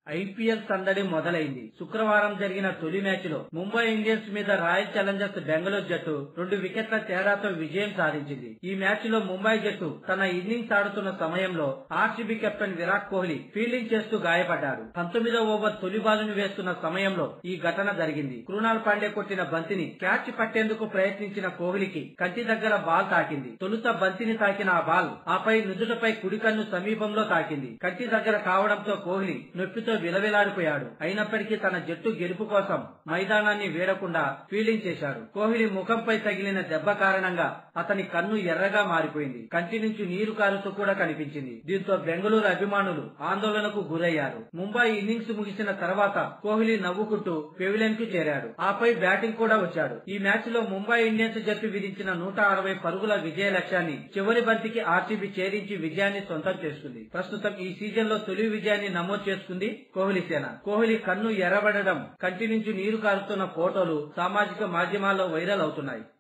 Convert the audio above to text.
IPL సందడి మొదలైంది శుక్రవారం జరిగిన తొలి మ్యాచ్ లో ముంబై ఇండియన్స్ మీద రాయల్ ఛాలెంజర్స్ బెంగళూరు జట్టు రెండు వికెట్ల తేడాతో విజయం సాధించింది ఈ మ్యాచ్ లో ముంబై జట్టు తన ఇన్నింగ్స్ ఆడుతున్న సమయంలో RCB captain Virat Kohli fielding చేస్తూ గాయపడ్డాడు పంతొమ్మిదో ఓవర్ తొలి బాలును వేస్తున్న సమయంలో ఈ ఘటన జరిగింది కృణాల్ పాండే కొట్టిన బంతిని క్యాచ్ పట్టేందుకు ప్రయత్నించిన కోహ్లీకి కంటి దగ్గర బాల్ తాకింది తొలుత బంతిని తాకిన ఆ బాల్ ఆపై నుదుటపై కుడి కన్ను సమీపంలో తాకింది కంటి దగ్గర కావడంతో కోహ్లీ నొప్పితో విలవిలాడిపోయాడు అయినప్పటికీ తన జట్టు గెలుపు కోసం మైదానాన్ని వేడకుండా ఫీల్డింగ్ చేశాడు కోహ్లీ ముఖంపై తగిలిన దెబ్బ కారణంగా అతని కన్ను ఎర్రగా మారిపోయింది కంటి నుంచి నీరు కారుతూ కూడా కనిపించింది దీంతో బెంగళూరు అభిమానులు ఆందోళనకు గురయ్యారు ముంబై ఇన్నింగ్స్ ముగిసిన తర్వాత కోహ్లీ నవ్వుకుంటూ పెవిలియన్ కు చేరాడు ఆపై బ్యాటింగ్ కూడా వచ్చాడు ఈ మ్యాచ్ లో ముంబై ఇండియన్స్ జట్టు విధించిన నూట అరవై పరుగుల విజయ లక్ష్యాన్ని చివరి బంతికి ఆర్సీబీ చేరించి విజయాన్ని సొంతం చేసుకుంది ప్రస్తుతం ఈ సీజన్ లో తొలి విజయాన్ని నమోదు చేసుకుంది కోహ్లీ సేన కోహ్లీ కన్ను ఎర్రబడడం కంటి నుంచి నీరు కారుతున్న ఫోటోలు సామాజిక మాధ్యమాల్లో వైరల్ అవుతున్నాయి